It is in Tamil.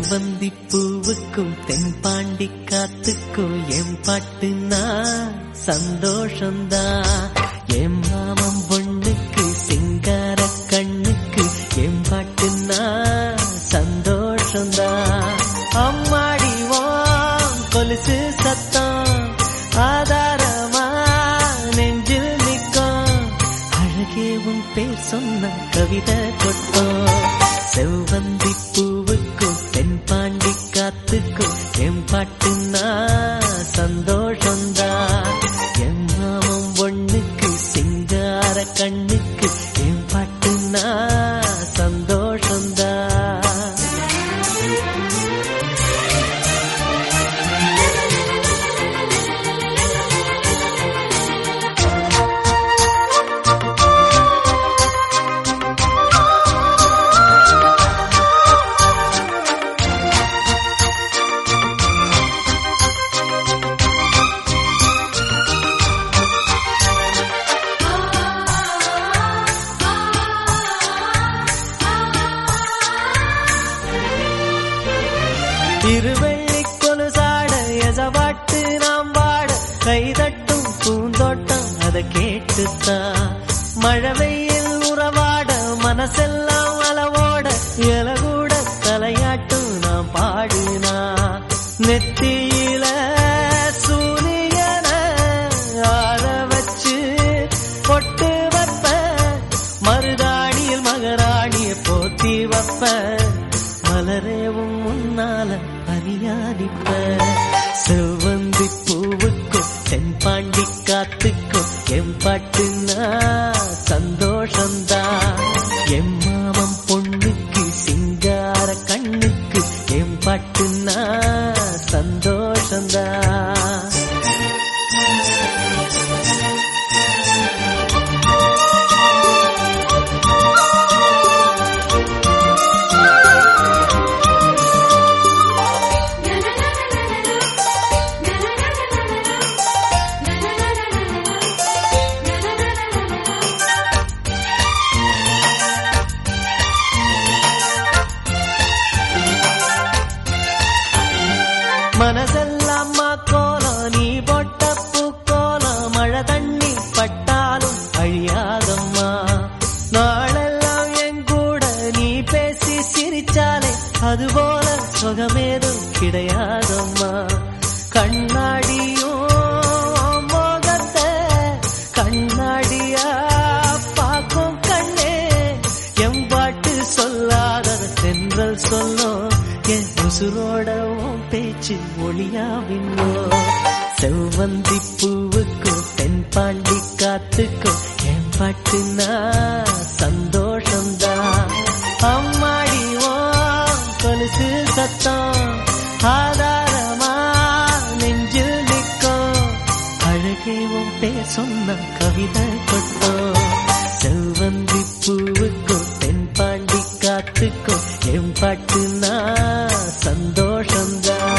செவ்வந்தி பூவுக்கும் தென்பாண்டி காத்துக்கும் என் பாட்டுனா சந்தோஷம்தான் என் மாமன் பொண்ணுக்கு சிங்கார கண்ணுக்கு என் பாட்டுனா சந்தோஷம்தான் அம்மாடி வாம் கொலுசு சத்தம் ஆதாரமா நெஞ்சில் நிற்கும் அழகே உன் பேர் சொன்ன கவிதை கொட்டும் செவ்வந்தி பூவுக்கும் தென்பாண்டி காத்துக்கும் என் பாட்டுனா சந்தோஷம்தான் என் மாமன் பொண்ணுக்கு சிங்கார கண்ணுக்கு என் பாட்டுனா சந்தோஷம்தான் திருவள்ளி கொலுசாட எசவாட்டு நாம் வாட கைதட்டும் பூந்தோட்டம் அதை கேட்டுத்தான் மழை வெயில் உறவாட மனசெல்லாம் அளவோட இலகூட தலையாட்டும் நாம் பாடுனா நெத்தியில சூரியன ஆற வச்சு பொட்டு வைப்ப மருதாணியில் மகராணிய போத்தி வைப்ப மலரேவும் முன்னால பனியாடிப்ப செவ்வந்தி பூவுக்கும் தென்பாண்டி காத்துக்கும் என் பாட்டுனா சந்தோஷம்தான் என் மாமன் பொண்ணுக்கு சிங்கார கண்ணுக்கு என் பாட்டுனா சந்தோஷம்தான் மனசெல்லாம் கோலம் நீ போட்ட பூக்கோலம் மழை தண்ணி பட்டாலும் அழியாதம்மா நாளெல்லாம் என் கூட நீ பேசி சிரிச்சாலே அதுபோல சுகமேதும் கிடையாதம்மா கண்ணாடியும் மோகத்தை கண்ணாடியா பார்க்கும் கண்ணே எம்பாட்டு சொல்லாத தென்றல் சொல்லும் என் உசுரோட உன் பேச்சு ஒளியாவின்னோ செவ்வந்தி பூவுக்கும் தென்பாண்டி காத்துக்கும் என் பாட்டுனா சந்தோஷம்தான் அம்மாடி ஓ கொலுசு சத்தம் ஆதாரமா நெஞ்சில் நிற்கும் அழகே உன் பேர் சொன்ன கவிதை கொட்டும் செவ்வந்தி பூவுக்கும் தென்பாண்டி காத்துக்கும் என் பாட்டுனா சந்தோஷம்தான்